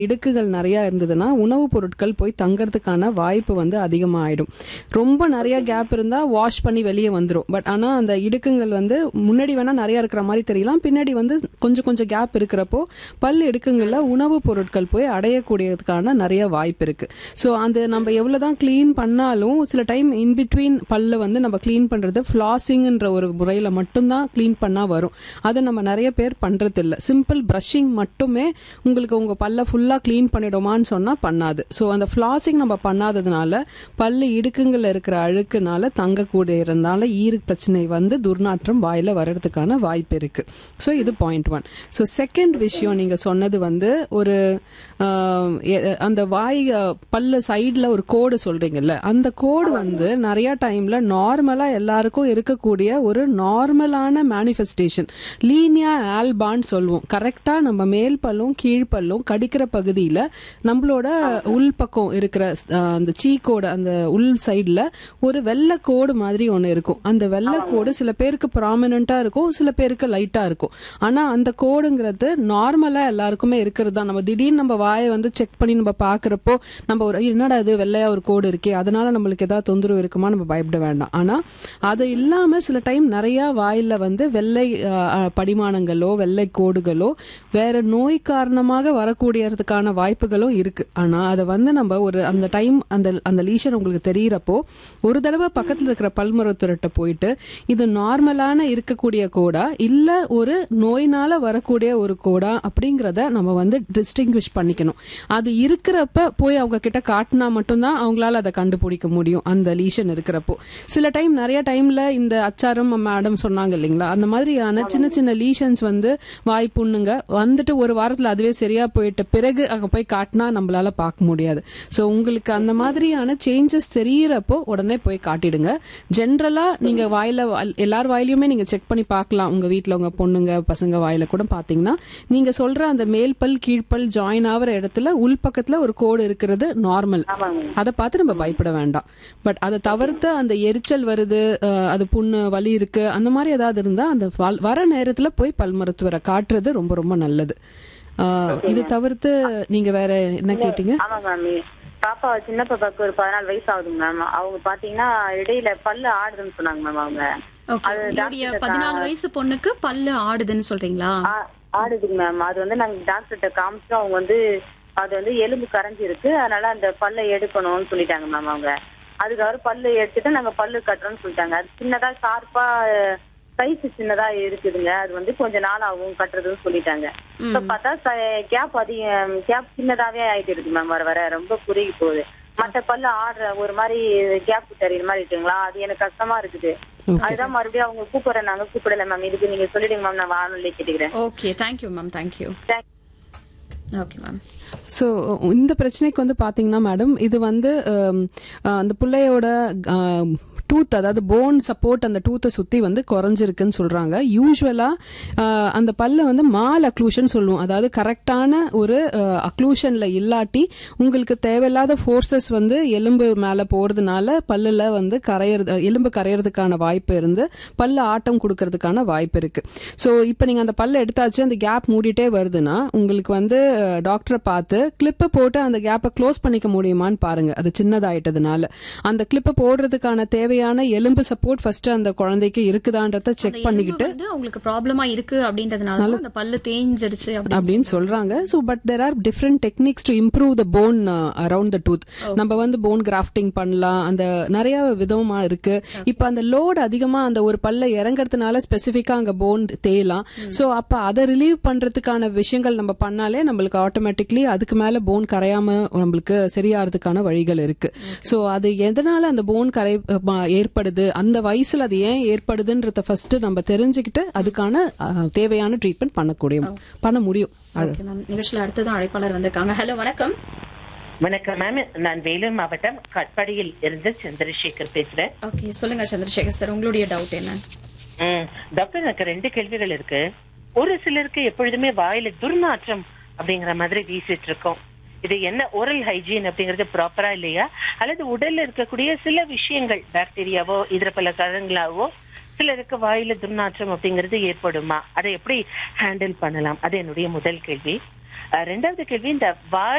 இடுக்குகள் நிறையா இருந்ததுன்னா உணவுப் பொருட்கள் போய் தங்கறதுக்கான வாய்ப்பு வந்து அதிகமாகிடும் ரொம்ப நிறைய கேப் இருந்தால் வாஷ் பண்ணி வெளியே வந்துடும் பட் ஆனால் அந்த இடுக்குங்கள் வந்து முன்னாடி வேணால் நிறையா இருக்கிற மாதிரி தெரியலாம் பின்னாடி வந்து கொஞ்சம் கொஞ்சம் கேப் இருக்கிறப்போ பல் இடுக்குங்களில் உணவுப் பொருட்கள் போய் அடையக்கூடியதுக்கான நிறைய வாய்ப்பு இருக்குது ஸோ அந்த நம்ம எவ்வளோ தான் க்ளீன் பண்ணாலும் சில டைம் இன்பிட்வீன் பல்ல வந்து நம்ம க்ளீன் பண்ணுறது ஃப்ளாசிங்ன்ற ஒரு முறையில் மட்டும்தான் க்ளீன் பண்ணால் வரும் அதை நம்ம நிறைய பேர் பண்ணுறதில்ல சிம்பிள் ப்ரஷிங் மட்டுமே உங்களுக்கு உங்கள் பல்ல ஃபுல்லாக க்ளீன் பண்ணிடுமான்னு சொன்னால் பண்ணாது ஸோ அந்த ஃப்ளாசிங் நம்ம பண்ணாததுனால பல்லு இடுக்குங்களில் இருக்கிற அழுக்குனால தங்கக்கூடிய இருந்தால ஈரு பிரச்சனை வந்து துர்நாற்றம் வாயில் வர்றதுக்கான வாய்ப்பு இருக்குது ஸோ இது பாயிண்ட் ஒன் ஸோ செகண்ட் விஷயம் நீங்கள் சொன்னது வந்து ஒரு ஆஹ், எ- அந்த வாய் அஹ், பல்லு சைடில் ஒரு கோடு சொல்கிறீங்கல்ல அந்த கோடு வந்து நிறைய டைமில் நார்மலாக எல்லாருக்கும் இருக்கக்கூடிய ஒரு நார்மலான மேனிஃபெஸ்டேஷன் லீனியா ஆல்பான்னு சொல்லுவோம் கரெக்டாக நம்ம மேல் பல்லும் கீழ்ப்பல்லும் கடிக்கிற பகுதியில் நம்மளோட உள் பக்கம் இருக்கிற அஹ், அந்த சீக்கோட அந்த உள் சைடில் ஒரு வெள்ளை கோடு மாதிரி ஒன்று இருக்கும் அந்த வெள்ளை கோடு சில பேருக்கு ப்ராமினெண்ட்டாக இருக்கும் சில பேருக்கு லைட்டாக இருக்கும் ஆனால் அந்த கோடுங்கிறது நார்மலாக எல்லாருக்குமே இருக்கிறது தான் நம்ம திடீர்னு நம்ம வாயை வந்து செக் பண்ணி நம்ம பார்க்குறப்போ நம்ம ஒரு என்னடா இது வெள்ளையா ஒரு கோடு இருக்கே அதனால நம்மளுக்கு ஏதாவது தொந்தரவு இருக்குமா நம்ம பயப்பட வேண்டாம் ஆனால் அது இல்லாமல் சில டைம் நிறையா வாயில் வந்து வெள்ளை அஹ், அஹ், படிமானங்களோ வெள்ளை கோடுகளோ வேற நோய் காரணமாக வரக்கூடியதுக்கான வாய்ப்புகளும் இருக்கு ஆனால் அதை வந்து நம்ம ஒரு அந்த டைம் அந்த அந்த லீஷன் உங்களுக்கு தெரியறப்போ ஒரு தடவை பக்கத்தில் இருக்கிற பல் மருத்துவர்கிட்ட போயிட்டு இது நார்மலான இருக்கக்கூடிய கோடா இல்லை ஒரு நோயினால வரக்கூடிய ஒரு கோடா அப்படிங்கிறத நம்ம வந்து டிஸ்டிங்விஷ் பண்ணிக்கணும் அது இருக்கிறப்ப போய் அவங்க கிட்ட காட்டினா மட்டும்தான் அவங்களால அதை கண்டுபிடிக்க முடியும் அந்த லீஷன் இருக்கிறப்போ சில டைம் நிறைய டைம்ல இந்த அச்சாரம் மேடம் சொன்னாங்க இல்லைங்களா அந்த மாதிரியான சின்ன சின்ன லீஷன்ஸ் வந்து வாய் புண்ணுங்க வந்துட்டு ஒரு வாரத்துல அதுவே சரியா போயிட்ட பிறகு அங்க போய் காட்டினா நம்மளால பார்க்க முடியாது ஸோ உங்களுக்கு அந்த மாதிரியான சேஞ்சஸ் தெரியறப்போ உடனே போய் காட்டிடுங்க ஜென்ரலா நீங்க வாயில வ- எல்லார் வாயிலையுமே நீங்க செக் பண்ணி பார்க்கலாம் உங்க வீட்ல உங்க பொண்ணுங்க பசங்க வாயில கூட பாத்தீங்கன்னா நீங்க சொல்ற அந்த மேல் பல் கீழ்ப்பல் ஜாயின் ஆகிற இடத்துல உள் பக்கத்துல ஒரு கோடு இருக்கிறது நார்மல் ஆமாங்க அதை பார்த்து நம்ம பயப்பட வேண்டாம் பட் அதை தவிர்த்து அந்த எரிச்சல் வருது அஹ், அது புண்ணு வலி இருக்கு அந்த மாதிரி ஏதாவது இருந்தா அந்த வ- வர நேரத்துல போய் பல் மருத்துவரை காட்டுறது ரொம்ப ரொம்ப நல்லது அஹ், இது தவிர்த்து நீங்க வேற என்ன கேட்டீங்க ஆமாங்க மேம் பாப்பா சின்ன பாப்பாக்கு ஒரு பதினாலு வயசு ஆகுதுங்க மேம் அவங்க பாத்தீங்கன்னா இடையில பல்லு ஆடுதுன்னு சொன்னாங்க மேம் அவங்க ஓகே அது உங்களுடைய டாக்டர் பதினாலு வயசு பொண்ணுக்கு பல்லு ஆடுதுன்னு சொல்றீங்களா ஆ- ஆடுதுங்க மேம் அது வந்து நாங்க டாக்டர்கிட்ட காமிச்சோம் அவங்க வந்து அது வந்து எலும்பு கரைஞ்சி இருக்கு அதனால அந்த பல்லை எடுக்கணும்னு சொல்லிட்டாங்க மேம் அவங்க அதுக்காக பல்லு எடுத்துட்டு நாங்க பல்லு கட்டுறோம்னு சொல்லிட்டாங்க அது சின்னதா ஷார்ப்பா சைஸ் சின்னதா இருக்குதுங்க அது வந்து கொஞ்ச நாள் ஆகும் கட்டுறதுன்னு சொல்லிட்டாங்க இப்ப பார்த்தா கேப் அதிகம் கேப் சின்னதாவே ஆயிட்டு இருக்கு மேம் வர வர ரொம்ப குறுகி போகுது மத்த பல்லு ஆடுற ஒரு மாதிரி கேப் தெரியுற மாதிரி இருக்குங்களா அது எனக்கு கஷ்டமா இருக்குது அதுதான் மறுபடியும் அவங்க கூப்பிடுறேன் நாங்க கூப்பிடல மேம் இதுக்கு நீங்க சொல்லிடுங்க மேம் நான் வானொலி கேட்டுக்கிறேன் okay thank you ma'am thank you Thank- okay ma'am so இந்த பிரச்சனைக்கு வந்து பார்த்தீங்கன்னா மேடம் இது வந்து ஹம், அஹ், அந்த பிள்ளையோட டூத் அதாவது போன் சப்போர்ட் அந்த டூத்தை சுற்றி வந்து குறைஞ்சிருக்குன்னு சொல்கிறாங்க யூஸ்வலாக அந்த பல்ல வந்து மால் அக்ளூஷன் சொல்லுவோம் அதாவது கரெக்டான ஒரு அக்ளூஷனில் இல்லாட்டி உங்களுக்கு தேவையில்லாத ஃபோர்ஸஸ் வந்து எலும்பு மேலே போகிறதுனால பல்லில் வந்து கரையிறது எலும்பு கரையிறதுக்கான வாய்ப்பு இருந்து பல்ல ஆட்டம் கொடுக்கறதுக்கான வாய்ப்பு இருக்கு ஸோ இப்போ நீங்கள் அந்த பல்ல எடுத்தாச்சு அந்த கேப் மூடிட்டே வருதுன்னா உங்களுக்கு வந்து டாக்டரை பார்த்து கிளிப்பை போட்டு அந்த கேப்பை க்ளோஸ் பண்ணிக்க முடியுமான்னு பாருங்க அது சின்னதாயிட்டதுனால அந்த கிளிப்பை போடுறதுக்கான தேவையான எலும்பு சப்போர்ட் ஃபர்ஸ்ட் அந்த குழந்தைக்கு இருக்குதான்றத செக் பண்ணிக்கிட்டு வந்து உங்களுக்கு ப்ராப்ளமா இருக்கு அப்படின்றதுனால தான் அந்த பல்லு தேஞ்சிருச்சு அப்படின்னு அப்படின்னு சொல்றாங்க so but there are different techniques to improve the bone around the tooth நம்ம வந்து போன் கிராஃப்டிங் பண்ணலாம் அந்த நிறைய விதமா இருக்கு இப்போ அந்த லோட் அதிகமா அந்த ஒரு பல்ல இறங்குறதுனால ஸ்பெசிஃபிக்கா அங்க போன் தேயலாம் ஸோ அப்ப அதை ரிலீவ் பண்றதுக்கான விஷயங்கள் நம்ம பண்ணாலே நம்மளுக்கு ஆட்டோமேட்டிக்லி அதுக்கு மேல போன் கரையாம நம்மளுக்கு சரியாகிறதுக்கான வழிகள் இருக்கு ஸோ அது எதனால அந்த போன் கரை ம- ஏற்படுது அந்த வயசுல அது ஏன் ஏற்படுதுன்றத ஃபர்ஸ்ட் நம்ம தெரிஞ்சுக்கிட்டு அதுக்கான அஹ், தேவையான ட்ரீட்மெண்ட் பண்ணக்கூடிய பண்ண முடியும் ஓகே மேம் நிகழ்ச்சியில அடுத்ததான் அழைப்பாளர் வந்திருக்காங்க ஹலோ வணக்கம் வணக்கம் மேம் நான் வேலூர் மாவட்டம் கட்பாடியில் இருந்து சந்திரசேகர் பேசுறேன் ஓகே சொல்லுங்க சந்திரசேகர் சார் உங்களுடைய டவுட் என்ன ம், டாக்டர் எனக்கு ரெண்டு கேள்விகள் இருக்கு ஒரு சிலருக்கு எப்பொழுதுமே வாயில துர்நாற்றம் அப்படிங்கிற மாதிரி வீசிட்டு இருக்கோம் இது என்ன ஓரல் ஹைஜீன் அப்படிங்கிறது ப்ராப்பரா இல்லையா அல்லது உடல்ல இருக்கக்கூடிய சில விஷயங்கள் பாக்டீரியாவோ இதர பல கழங்களாவோ சிலருக்கு வாயில துர்நாற்றம் அப்படிங்கிறது ஏற்படுமா அதை எப்படி ஹேண்டில் பண்ணலாம் அது என்னுடைய முதல் கேள்வி அஹ், ரெண்டாவது கேள்வி இந்த வாய்